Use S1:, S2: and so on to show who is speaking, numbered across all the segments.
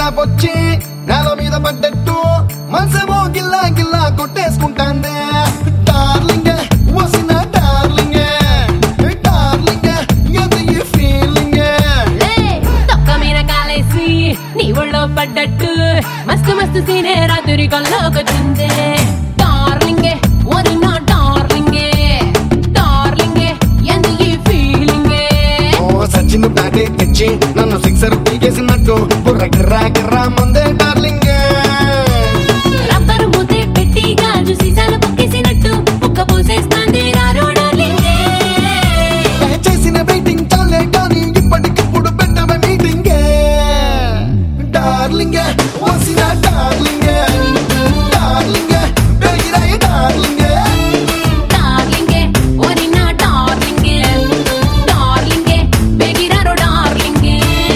S1: gap వచ్చి నేల మీద పడ్డట్టు మనసేమో గిల్లా గిల్లా కొట్టేసుకుంటాందే డార్లింగ్ వసిన డార్లింగ్ డార్లింగ్ అది ఈ ఫీలింగ్
S2: తొక్క మీద కాలేసి నీ ఒళ్ళో పడ్డట్టు మస్తు మస్తు సీనే రాత్రి కల్లోకొచ్చిందే డార్లింగే ఓరి నా డార్లింగే డార్లింగే ఎందు ఈ ఫీలింగే
S1: ఓ సచిన్ బ్యాటే తెచ్చి నన్ను సిక్సర్ పీకేసినట్టు బుర్ర గిర్రా గిర్రా మందే డార్లింగ్
S2: రబ్బరు మూతే పెట్టి గాజు సీసాలు పొక్కేసినట్టు ముక్క పూసేస్తాంది రారో డార్లింగే
S1: చేసిన వెయిటింగ్ చాలే కానీ ఇప్పటికిప్పుడు పెట్టవ మీటింగ్ డార్లింగ్ వసిన డార్లింగ్ డార్లింగ్ బెగిరాయి డార్లింగ్
S2: డార్లింగే ఓరి నా డార్లింగే డార్లింగే బెగిరారో డార్లింగే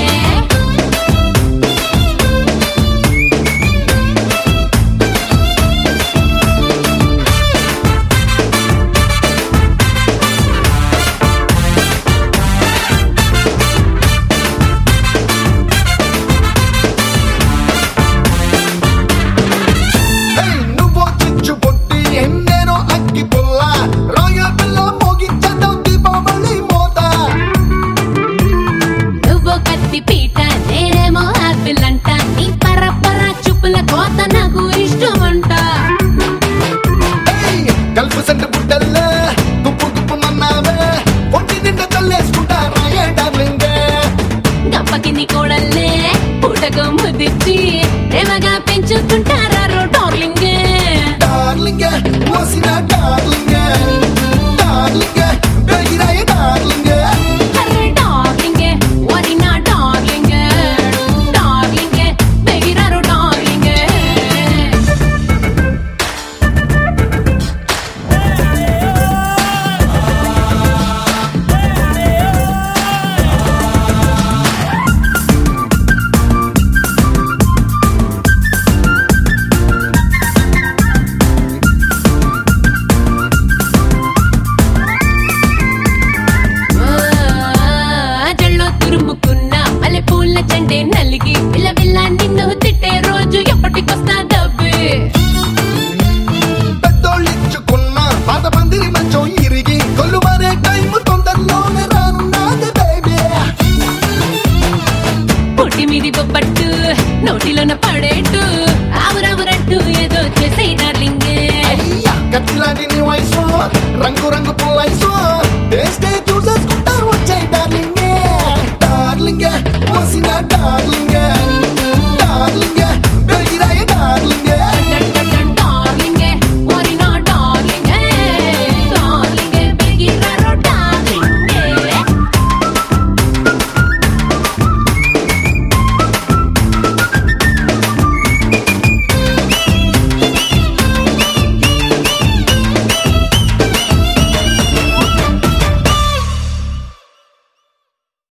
S1: హే నువ్వు చిచ్చు పొట్టి ఎన్నేనో అక్కి పుల్ల రాయల్ పిల్ల మోగించేద్దాం దీపావళి మోత
S2: నువ్వు కత్తి పీట నేనేమో ఆపిల్ అంట నీ పర పర చూపుల కోత నాకు ఇష్టమంట
S1: హే గల్ఫ్ సెంటర్ బుట్టల్లే తుప్పు తుప్పు మన్నావే పొట్టి నిండా చల్లేసుకుంటా రాయే డార్లింగ్
S2: గప్పకి నీ కోడల్లే పుటకు ముదిచ్చి ప్రేమగా పెంచుకుంటారా డార్లింగ్
S1: డార్లింగ్ వసిన డార్లింగ్ డార్లింగ్ బెగిరాయి డార్లింగ్
S2: అరే డార్లింగ్ వరి నా డార్లింగ్ డార్లింగ్ బెగిరారు డార్లింగ్ జల్లో తురుముకున్న మల్లె పూల చెండే నలిగి పిల్ల పిల్ల నిన్ను తిట్టే రోజు ఎప్పటికొస్తా డబ్బు
S1: పెద్దోళ్ళిచ్చుకున్న పాత పందిరి మంచం ఇరిగి కొల్లు మారే టైం తొందరలోనే రానున్నది బేబీ
S2: పొట్టి మీది బొబ్బట్టు నోటిలోన పడేట్టు ఆవురావురంటూ ఏదో చేసే డార్లింగ్
S1: అయ్యా కత్తిలాంటి నీ వయసు రంగు రంగు పుల్లైసు టేస్ట్